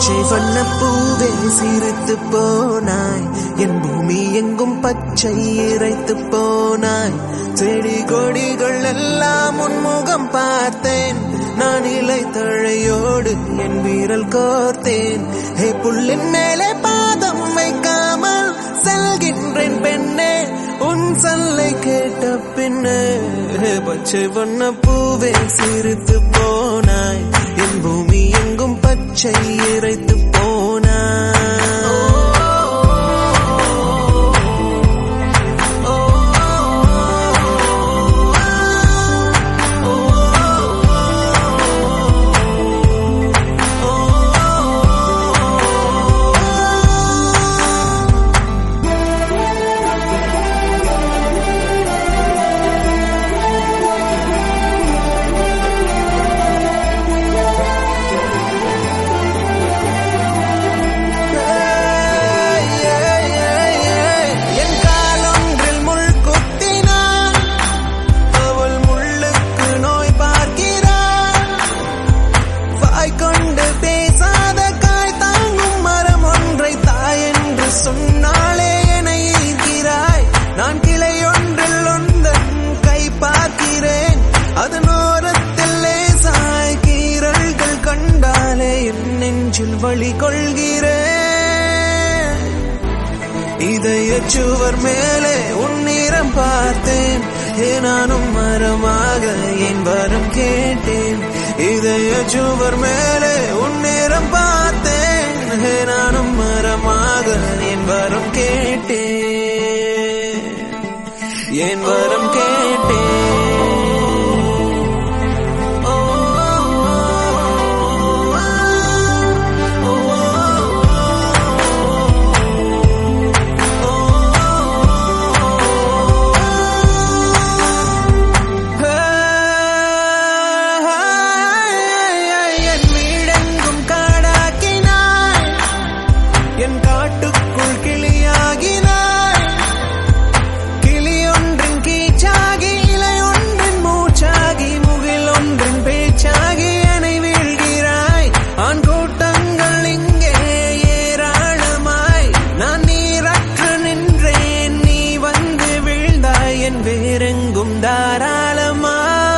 பச்சை வண்ண பூவே சிரித்து போனாய் என் பூமி எங்கும் பச்சை இறைத்து போனாய் செடி கொடிகள் எல்லாம் உன்முகம் பார்த்தேன் நான் இலை தழையோடு என் வீரல் கோர்த்தேன் ஹே புல்லின் மேலே பாதம் வைக்காமல் செல்கின்றேன் பெண்ணே உன் சொல்லை கேட்ட பின்னே ஹே பச்சை வண்ண பூவே சிரித்து போனாய் என் பூமி எங்கும் பச்சை இறைத்து போனாய் என் காலொன்றில் முள் குத்தினாள் அவள் முள்ளுக்கு நோய் பார்க்கிறாள் வாய் கொண்டு பேசாத காய் தாங்கும் மரம் ஒன்றை தாய் என்று சொன்னாலே என ஈர்க்கிறாய் நான் கிளை ஒன்றில் ஒன்றன் கை பார்க்கிறேன் அதன் ஓரத்தில் லேசாய் கீரல்கள் கண்டாலே என் நெஞ்சில் வழி கொள்கிறேன் இதய சுவர் மேலே உன்னிறம் பார்த்தேன் ஏ நானும் மரமாக என் வரம் கேட்டேன் இதய சுவர் மேலே உன்னிறம் பார்த்தேன் ஏ நானும் மரமாக என் வரம் கேட்டேன் என் வரம் கேட்டேன் ஓ, ஓ, என் வீடெங்கும் காடாக்கினாய் என் காட்டுக்குள் கிளியாகினாய் கிளி ஒன்றின் கீச்சாகி இலை ஒன்றின் மூச்சாகி முகில் ஒன்றின் பேச்சாகி என்னை வீழ்கிறாய் ஆண் கூட்டங்கள் இங்கே ஏராளமாய் நான் நீரற்று நின்றேன் நீ வந்து வீழ்ந்தாய் என் வேறெங்கும் தாராளமாய்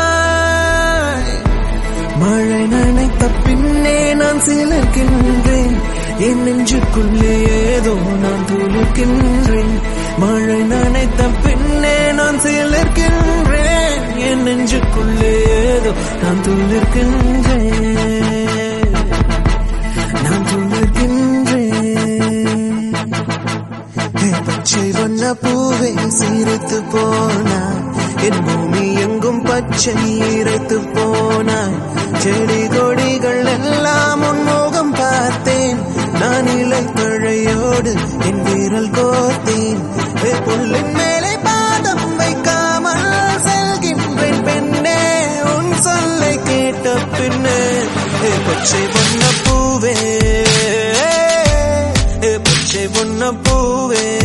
மழை நனைத்த பின்னே நான் சிலிர்க்கின்றேன் என் நெஞ்சுக்குள்ளே ஏதோ நான் துளிர்க்கின்றேன் மழை நனைத்த பின்னே நான் சிலிர்க்கின்றேன் என் நெஞ்சுக்குள்ளே ஏதோ நான் துளிர்க்கின்றேன் நான் துளிர்க்கின்றேன் ஹே, பச்சை வண்ண பூவே சிரித்து போனாய் என் பூமி எங்கும் பச்சை இறைத்து போனாய் செடி கொடிகள் எல்லாம் உன்முகம் பார்த்தேன் நான் இலை தழையோடு என் வீரல் கோர்த்தேன் ஹே, புல்லின் மேலே பாதம் வைக்காமல் செல்கின்றேன் பெண்ணே உன் சொல்லை கேட்ட பின்னே ஹே, பச்சை வண்ண பூவே ஏ பச்சை பொன்ன பூவே